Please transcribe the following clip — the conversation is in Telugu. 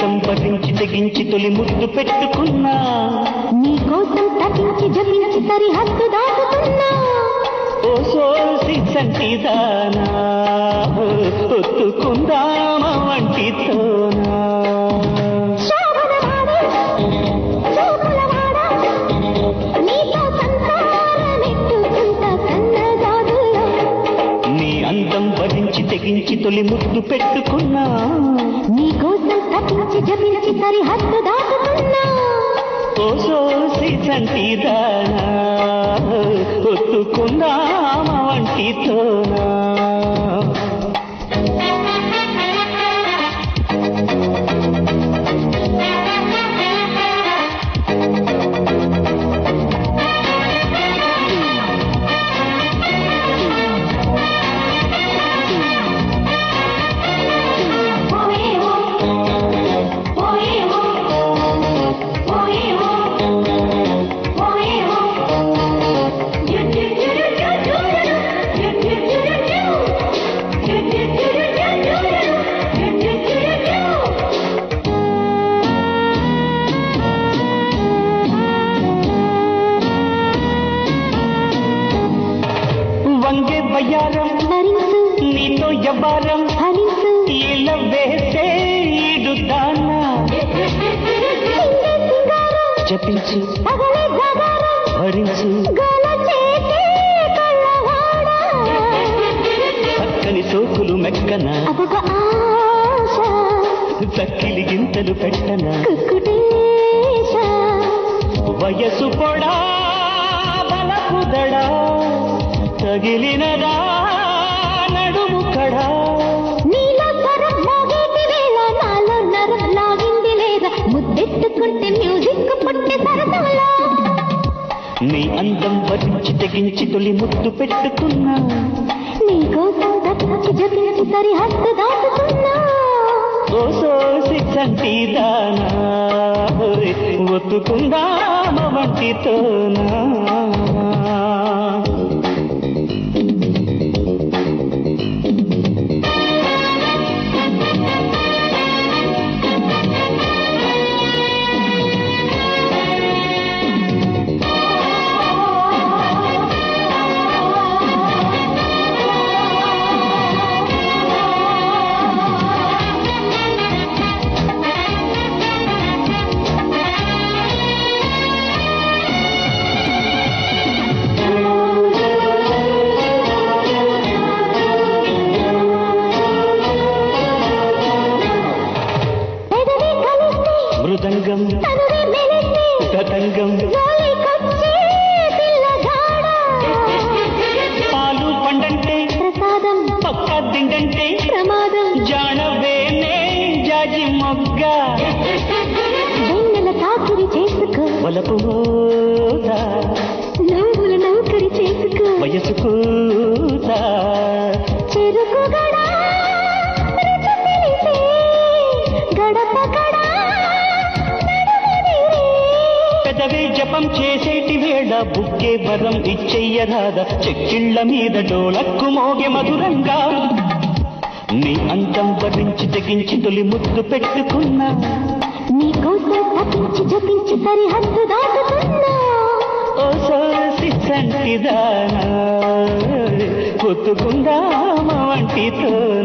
అందం పఠించి తెగించి తొలి ముద్దు పెట్టుకున్నా నీ కోసం తపించి జపించి సరిహద్దు దాటుతున్నా ఓ సోసి సంటిదానా ఒత్తుకుందామ వంటితోనా శోభనవాడా, చూపులవాడా, నీతో సంసారమెట్టుకుంటా సన్నజాజుల్లో. నీ అందం భరించి తెగించి తొలి ముద్దు పెట్టుకున్నా నీ కోసం తపించి జపించి సరిహద్దు దాటుతున్నా ఓ సోసి సంటిదానా ఒత్తుకుందామ వంటితోనా వంగే బయ్యారం భరించు నీతో ఎవ్వారం ఫలించు ఇలా వేసే ఈడుతానా చిందే సింగారం జపించు పగలే జాగారం భరించు గోల చేసే కళ్ళవాడా చక్కని సోకులు మెక్కన అదొక ఆశ చక్కిలి గింతలు పెట్టన కుక్కుటేశ వయసు పొడా బలపుదడా తగిలినదా నడుము కడా నీలో స్వరం మోగేటి వేళ నాలో నరం లాగింది లేదా ముద్దెట్టుకుంటే మ్యూజిక్ పుట్టే సరసంలో నీ అందం భరించి తెగించి తొలి ముద్దు పెట్టుకున్నా నీ కోసం తప్పించి జపించి సరిహద్దు దాటుతున్నా ఓ సోసి సంటిదానా ఒత్తుకుందామ వంటితోనా పెదవి కలిస్తే మృదంగం తనువే మెలిస్తే గతంగం జోలికొచ్చే పిల్లగాడ పాలు పండంటే ప్రసాదం పక్క దిండంటే ప్రమాదం జానవేనే జాజి మొగ్గ వెన్నెల తాకిడి చేసుకో వలపు హోదా, నవ్వుల నౌకరి చేసుకో వయసు కూతా చెరుకు గడ రుచి తెలిసే గడప గడ నడుమనిరే. పెదవే జపం చేసేటి వేళ బుక్కే వరం ఇచ్చెయ్యరాద చెక్కిళ్ళ మీద డోలక్కు మోగే మధురంగా నీ అందం వరించి తెగించి తొలి ముద్దు పెట్టుకున్నా నీ కోసం తప్పించి జపించి సరిహద్దు దాటుతున్నా ఓ సోసి సంటిదానా పొత్తుకుందామ వంటితో